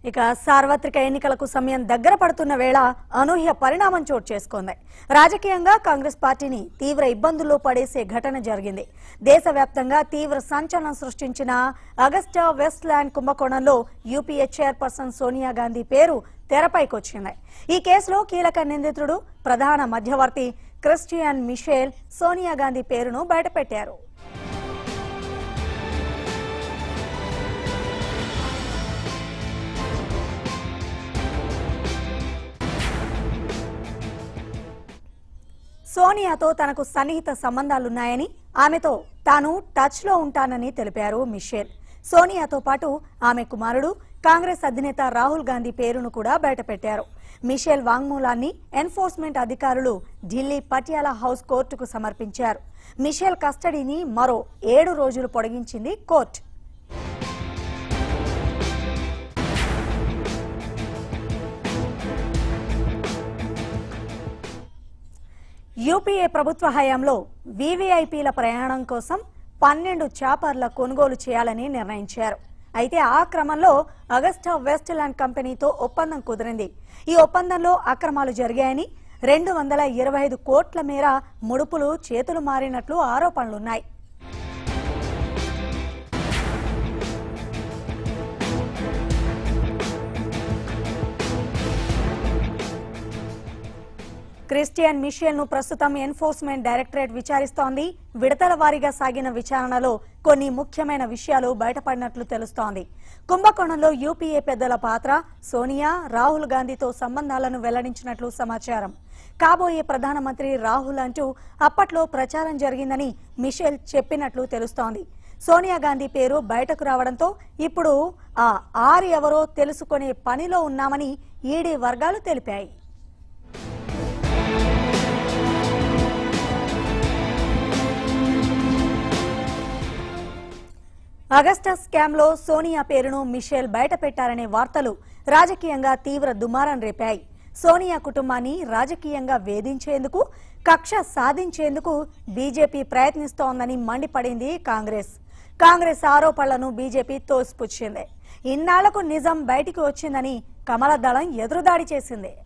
ఇక సార్వత్రిక ఎన్నికలకు సమయం దగ్గర పడుతున్న వేళ అనూహ్య పరిణామం చోటు చేసుకుంది రాజకీయంగా కాంగ్రెస్ పార్టీని తీవ్ర ఇబ్బందుల్లో పడేసే ఘటన జరిగింది దేశవ్యాప్తంగా తీవ్ర సంచలనం సృష్టించిన అగస్టా వెస్ట్ ల్యాండ్ కుంభకోణంలో యూపీఏ చైర్పర్సన్ సోనియా గాంధీ పేరు తెరపైకొచ్చింది ఈ కేసులో కీలక నిందితుడు ప్రధాన మధ్యవర్తి క్రిస్టియన్ మిషేల్ సోనియా గాంధీ పేరును బయటపెట్టారు సోనియాతో తనకు సన్నిహిత సంబంధాలున్నాయని ఆమెతో తాను టచ్ లో ఉంటానని తెలిపారు మిషేల్ సోనియాతో పాటు ఆమె కుమారుడు కాంగ్రెస్ అధినేత రాహుల్ గాంధీ పేరును కూడా బయటపెట్టారు మిషేల్ వాంగ్మూలాన్ని ఎన్ఫోర్స్మెంట్ అధికారులు ఢిల్లీ పటియాలా హౌస్ కోర్టుకు సమర్పించారు మిషేల్ కస్టడీని మరో ఏడు రోజులు పొడిగించింది కోర్టు యూపీఏ ప్రభుత్వ హయాంలో వీవీఐపీల ప్రయాణం కోసం పన్నెండు చాపర్ల కొనుగోలు చేయాలని నిర్ణయించారు అయితే ఆ క్రమంలో అగస్టా వెస్ట్ ల్యాండ్ కంపెనీతో ఒప్పందం కుదిరింది ఈ ఒప్పందంలో అక్రమాలు జరిగాయని రెండు వందల ఇరవై ఐదు కోట్ల మేర ముడుపులు చేతులు మారినట్లు ఆరోపణలున్నాయి క్రిస్టియన్ మిషేల్ ను ప్రస్తుతం ఎన్ఫోర్స్మెంట్ డైరెక్టరేట్ విచారిస్తోంది విడతల వారీగా సాగిన విచారణలో కొన్ని ముఖ్యమైన విషయాలు బయటపడినట్లు తెలుస్తోంది కుంభకోణంలో యూపీఏ పెద్దల పాత్ర సోనియా రాహుల్ గాంధీతో సంబంధాలను వెల్లడించినట్లు సమాచారం కాబోయే ప్రధానమంత్రి రాహుల్ అంటూ అప్పట్లో ప్రచారం జరిగిందని మిషేల్ చెప్పినట్లు తెలుస్తోంది సోనియా గాంధీ పేరు బయటకు రావడంతో ఇప్పుడు ఆ ఆరు ఎవరో తెలుసుకునే పనిలో ఉన్నామని ఈడీ వర్గాలు తెలిపాయి అగస్టా స్కామ్ లో సోనియా పేరును మిషేల్ బయటపెట్టారనే వార్తలు రాజకీయంగా తీవ్ర దుమారం రేపాయి సోనియా కుటుంబాన్ని రాజకీయంగా వేధించేందుకు కక్ష సాధించేందుకు బీజేపీ ప్రయత్నిస్తోందని మండిపడింది కాంగ్రెస్ కాంగ్రెస్ ఆరోపణలను బీజేపీ తోసిపుచ్చింది ఇన్నాళ్లకు నిజం బయటికి వచ్చిందని కమల దళం ఎదురుదాడి చేసింది